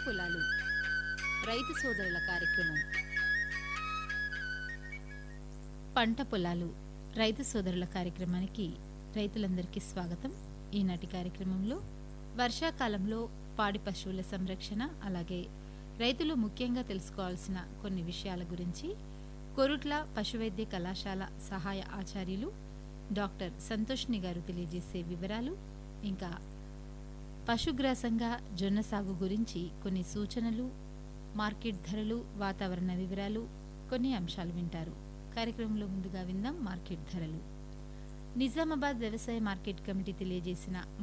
పొలాలు రైతు సోదరుల కార్యక్రమం పంట పొలాలు రైతు సోదరుల కార్యక్రమానికి రైతులందరికీ స్వాగతం ఈనాటి కార్యక్రమంలో వర్షాకాలంలో పాడి పశువుల సంరక్షణ అలాగే రైతులు ముఖ్యంగా తెలుసుకోవాల్సిన కొన్ని విషయాల గురించి కొరుట్ల పశువైద్య కళాశాల సహాయ ఆచార్యులు డాక్టర్ సంతోష్ని గారు తెలియజేసే వివరాలు ఇంకా పశుగ్రాసంగా జొన్న సాగు గురించి కొన్ని సూచనలు మార్కెట్ ధరలు వాతావరణ వివరాలు కొన్ని అంశాలు వింటారు కార్యక్రమంలో ముందుగా విందాం మార్కెట్ ధరలు నిజామాబాద్ వ్యవసాయ మార్కెట్ కమిటీ తెలియజేసిన